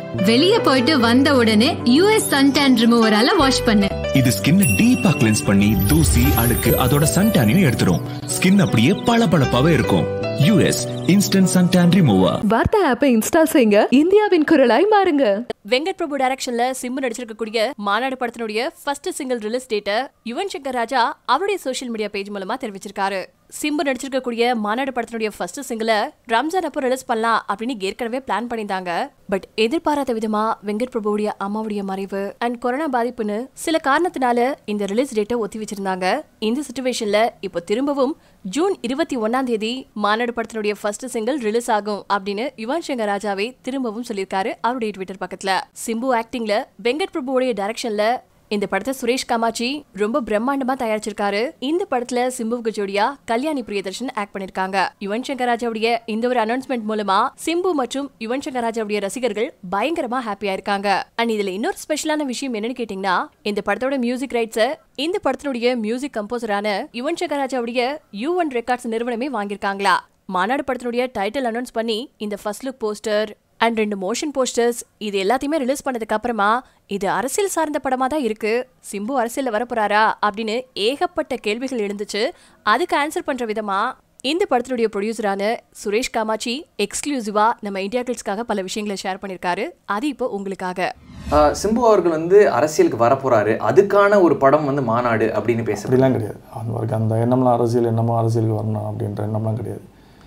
வெளிய போயிட்டு வந்த உடனே யூஎஸ் சன் டேன் ரிமூவரால வாஷ் பண்ணு இது ஸ்கின்னை டீப்பா கிளென்ஸ் பண்ணி தூசி அழுக்கு அதோட சன்டானையும் எடுத்துரும் ஸ்கின் அப்படியே பளபளப்பாவே இருக்கும் யூஎஸ் இன்ஸ்டன்ட் சன்டான் ரிமூவர் வார்த்தை ஆப்பை இன்ஸ்டால் செய்யுங்க இந்தியாவின் குரலாய் மாறுங்க வெங்கட் பிரபு டைரக்ஷன்ல சிம்பு நடிச்சிருக்கக்கூடிய மாநாடு படத்தினுடைய ஃபர்ஸ்ட் சிங்கிள் ரிலீஸ் டேட்டை யுவன் சங்கர் ராஜா அவருடைய சோஷியல் மீடியா பேஜ் மூலமா தெரிவிச்சிருக்காரு சிம்பு நடிச்சிருக்கக்கூடிய மாநாடு படத்தினுடைய ஃபர்ஸ்ட் சிங்கிளை ரம்ஜான் அப்போ ரிலீஸ் பண்ணலாம் அப்படின்னு ஏற்கனவே பிளான் பண்ணியிருந்தாங்க பட் எதிர்பாராத விதமா வெங்கட் பிரபுவுடைய அம்மாவுடைய மறைவு அண்ட் கொரோனா பாதிப்புன்னு சில காரணத்தினால இந்த ரிலீஸ் டேட்டை ஒத்தி வச்சிருந்தாங்க இந்த சுச்சுவேஷன்ல இப்போ திரும்பவும் ஜூன் இருபத்தி ஒன்னாம் தேதி மாநாடு படத்தினுடைய ஃபர்ஸ்ட் சிங்கிள் ரிலீஸ் ஆகும் அப்படின்னு யுவன் சங்கர் ராஜாவே திரும்பவும் சொல்லியிருக்காரு அவருடைய ட்விட்டர் பக்கத்துல சிம்பு ஆக்டிங்ல வெங்கட் பிரபுவோடைய டைரக்ஷன்ல இந்த படத்தை சுரேஷ் காமாட்சி ரொம்ப பிரம்மாண்டமா தயாரிச்சிருக்காரு இந்த படத்துல சிம்புவுக்கு ஜோடியா கல்யாணி பிரியதர்ஷன் ஆக்ட் பண்ணிருக்காங்க யுவன் சங்கர் ராஜாவுடைய இந்த ஒரு அனௌன்ஸ்மெண்ட் மூலமா சிம்பு மற்றும் யுவன் சங்கர் ராஜாவுடைய ரசிகர்கள் பயங்கரமா ஹாப்பியா இருக்காங்க அண்ட் இதுல இன்னொரு ஸ்பெஷலான விஷயம் என்னன்னு கேட்டீங்கன்னா இந்த படத்தோட மியூசிக் ரைட்ஸை இந்த படத்தினுடைய மியூசிக் கம்போசரான யுவன் சங்கர் ராஜாவுடைய யூ ஒன் ரெக்கார்ட்ஸ் நிறுவனமே வாங்கியிருக்காங்களா மாநாடு படத்தினுடைய டைட்டில் அனௌன்ஸ் பண்ணி இந்த ஃபர்ஸ்ட் லுக் போஸ்டர் அண்ட் ரெண்டு மோஷன் போஸ்டர்ஸ் இது எல்லாத்தையுமே ரிலீஸ் பண்ணதுக்கு அப்புறமா இது அரசியல் சார்ந்த படமா தான் இருக்கு சிம்பு அரசியல்ல வரப்போறாரா அப்படின்னு ஏகப்பட்ட கேள்விகள் எழுந்துச்சு அதுக்கு ஆன்சர் பண்ற விதமா இந்த படத்தினுடைய ப்ரொடியூசரான சுரேஷ் காமாட்சி எக்ஸ்க்ளூசிவா நம்ம இந்தியா கிட்ஸ்க்காக பல விஷயங்களை ஷேர் பண்ணிருக்காரு அது இப்போ உங்களுக்காக ஆஹ் சிம்பு அவர்கள் வந்து அரசியலுக்கு வரப்போறாரு அதுக்கான ஒரு படம் வந்து மாநாடு அப்படின்னு பேசுறாரு அப்படிலாம் கிடையாது அவருக்கு அந்த எண்ணம்லாம் அரசியல் என்னமோ அரசியலுக்கு வரணும் அப்படின்ற எண்ணம்லாம் கிடையாது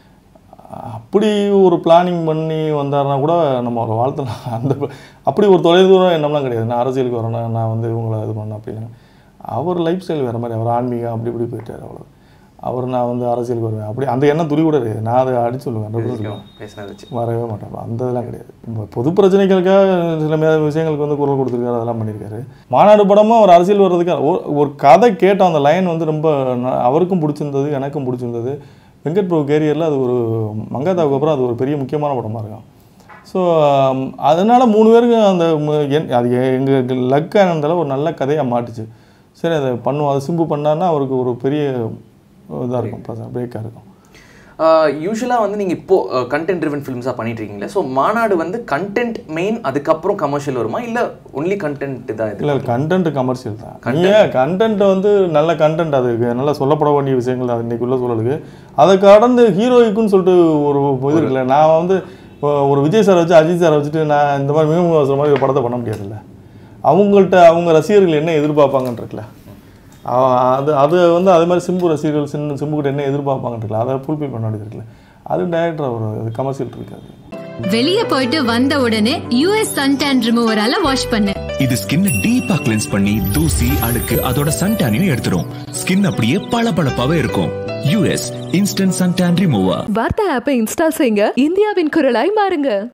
அப்படி ஒரு பிளானிங் பண்ணி வந்தாருன்னா கூட நம்ம அவரை வாழ்த்தலாம் அந்த அப்படி ஒரு தொலைதூரம் எண்ணம்லாம் கிடையாது நான் அரசியலுக்கு வரணும் நான் வந்து இவங்களை இது பண்ணணும் அப்படின்னு அவர் லைஃப் ஸ்டைல் வேறு மாதிரி அவர் ஆன்மீகம் அப்படி இப்படி போயிட்டார் அவ்வளோ அவர் நான் வந்து அரசியலுக்கு வருவேன் அப்படி அந்த எண்ணம் துளி கூட கிடையாது நான் அதை அடிச்சு சொல்லுவேன் ரெண்டு சொல்லுவேன் பேசினது வச்சு வரவே மாட்டேன் அந்த இதெல்லாம் கிடையாது இப்போ பொது பிரச்சனைகளுக்காக சில மே விஷயங்களுக்கு வந்து குரல் கொடுத்துருக்காரு அதெல்லாம் பண்ணியிருக்காரு மாநாடு படமும் அவர் அரசியல் வர்றதுக்கு ஒரு- ஒரு கதை கேட்ட அந்த லைன் வந்து ரொம்ப ந- அவருக்கும் பிடிச்சிருந்தது எனக்கும் பிடிச்சிருந்தது வெங்கட் பிரபு கேரியரில் அது ஒரு மங்காதாவுக்கு அப்புறம் அது ஒரு பெரிய முக்கியமான படமாக இருக்கும் ஸோ அதனால் மூணு பேருக்கு அந்த ம- என் அது எங்கள் லக் ஆனதில் ஒரு நல்ல கதையாக மாட்டுச்சு சரி அதை பண்ணுவோம் அது சிம்பு பண்ணான்னா அவருக்கு ஒரு பெரிய இதாக இருக்கும் பிரேக்காக இருக்கும் யூஸ்வலாக வந்து நீங்கள் இப்போ கண்டென்ட் ட்ரிவன் ஃபிலிம்ஸாக பண்ணிட்டு இருக்கீங்களா ஸோ மாநாடு வந்து கண்டென்ட் மெயின் அதுக்கப்புறம் கமர்ஷியல் வருமா இல்லை ஒன்லி கண்டென்ட் தான் இது இல்லை கண்டென்ட் கமர்ஷியல் தான் நீங்கள் கண்டென்ட் வந்து நல்ல கண்டென்ட் அதுக்கு நல்லா சொல்லப்பட வேண்டிய விஷயங்கள் அது இன்னைக்கு உள்ள சூழலுக்கு அதை கடந்து ஹீரோய்க்குன்னு சொல்லிட்டு ஒரு இது இருக்குல்ல நான் வந்து ஒ- ஒரு விஜய் சார் வச்சு அஜித் சார் வச்சுட்டு நான் இந்த மாதிரி மிகவும் அவசர மாதிரி ஒரு படத்தை பண்ண முடியாதுல்ல அவங்கள்ட்ட அவங்க ரசிகர்கள் என்ன எதிர்பார்ப்பாங்கன்னு இருக்குல்ல அவ- அது அது வந்து அதே மாதிரி சிம்பு ரசிகர்கள் சின்ன சிம்புக்கிட்ட என்ன எதிர்பார்ப்பாங்கன்னு இருக்குல்ல அதை ஃபுல்ஃபில் பண்ண வேண்டியது இருக்குல்ல அது டேரக்டர் ஒரு கமர்ஷியல் இருக்காது வெளிய போயிட்டு வந்த உடனே யூஎஸ் சன் டேன் ரிமூவரால வாஷ் பண்ணு இது ஸ்கின்னை டீப்பா கிளென்ஸ் பண்ணி தூசி அழுக்கு அதோட சன்டானையும் எடுத்துரும் ஸ்கின் அப்படியே பளபளப்பாவே இருக்கும் யூஎஸ் இன்ஸ்டன்ட் சன்டான் ரிமூவர் வார்த்தை ஆப்பை இன்ஸ்டால் செய்யுங்க இந்தியாவின் குரலாய் மாறுங்க